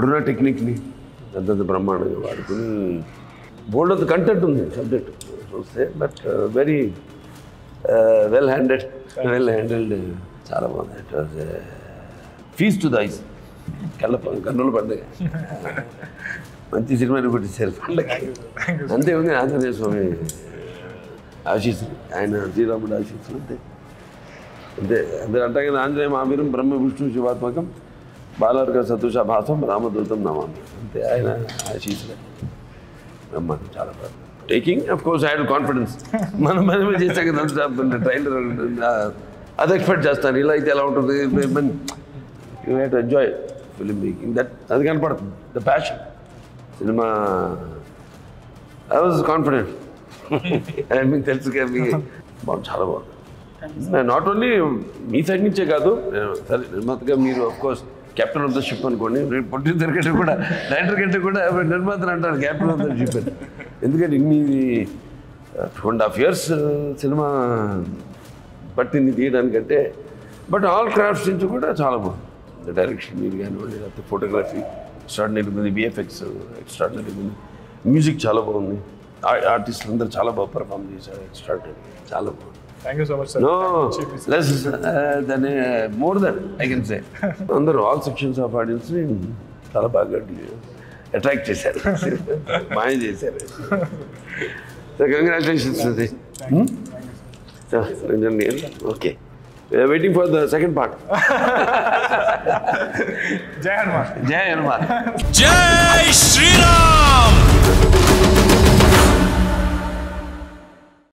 ఇప్పుడున్న టెక్నిక్ని అంతంత బ్రహ్మాండంగా వాడుకుని బోల్డ్ అంత కంటెంట్ ఉంది సబ్జెక్ట్ చూస్తే but very well handed well handled చాలా బాగుంది it was feast to the eyes కళ్ళ కన్నులు పడ్డాయి మంచి సినిమా కొట్టేశారు పండగకి అంతే ఉంది ఆంజనేయ స్వామి ఆశీస్సులు ఆయన శ్రీరాముడు ఆశీస్సులు అంతే అంతే అందరూ అంటాం కదా ఆంజనేయ మహావీరం బ్రహ్మ విష్ణు శివాత్మకం బాలర్గ సతుష భాసం రామదూతం నమామి అంతే ఆయన ఆశీస్సులే బ్రహ్మాండం చాలా బాగుంది taking of course I had confidence మనం మనమే చేసాం కదా ట్రైలర్ అది ఎక్స్పెక్ట్ చేస్తాను ఇలా అయితే ఎలా ఉంటుంది you have to enjoy film making that అది కనపడుతుంది ద ప్యాషన్ సినిమా ఐ వాజ్ కాన్ఫిడెంట్ మీకు తెలుసు కదా మీకు బాగుంది చాలా బాగుంది నాట్ ఓన్లీ మీ సైడ్ నుంచే కాదు నేను సరే నిర్మాతగా మీరు of course captain of the ship అనుకోండి రేపు ప్రొడ్యూసర్ కంటే కూడా డైరెక్టర్ కంటే కూడా నిర్మాతలు అంటారు కెప్టెన్ ఆఫ్ ద షిప్ అని ఎందుకంటే ఇన్ని టూ అండ్ హాఫ్ ఇయర్స్ సినిమా పట్టింది తీయడానికంటే బట్ ఆల్ క్రాఫ్ట్స్ నుంచి కూడా చాలా బాగుంది డైరెక్షన్ మీరు కానివ్వండి లేకపోతే ఫోటోగ్రఫీ ఎక్స్ట్రాడినరీ ఉంది విఎఫ్ఎక్స్ ఎక్స్ట్రాడినరీ ఉంది మ్యూజిక్ చాలా బాగుంది ఆర్టిస్టులు అందరూ చాలా బాగా పర్ఫామ్ చేశారు ఎక్స్ట్రాడినరీ చాలా బాగుంది thank you so much sir no less than more than I can say అందరూ ఆల్ సెక్షన్స్ ఆఫ్ ఆడియన్స్ చాలా బాగా అట్రాక్ట్ చేశారు మాయ చేశారు కంగ్రాచులేషన్స్ అది okay waiting for the second part Jai Hanuman జయ హనుమాన్ జై శ్రీరామ్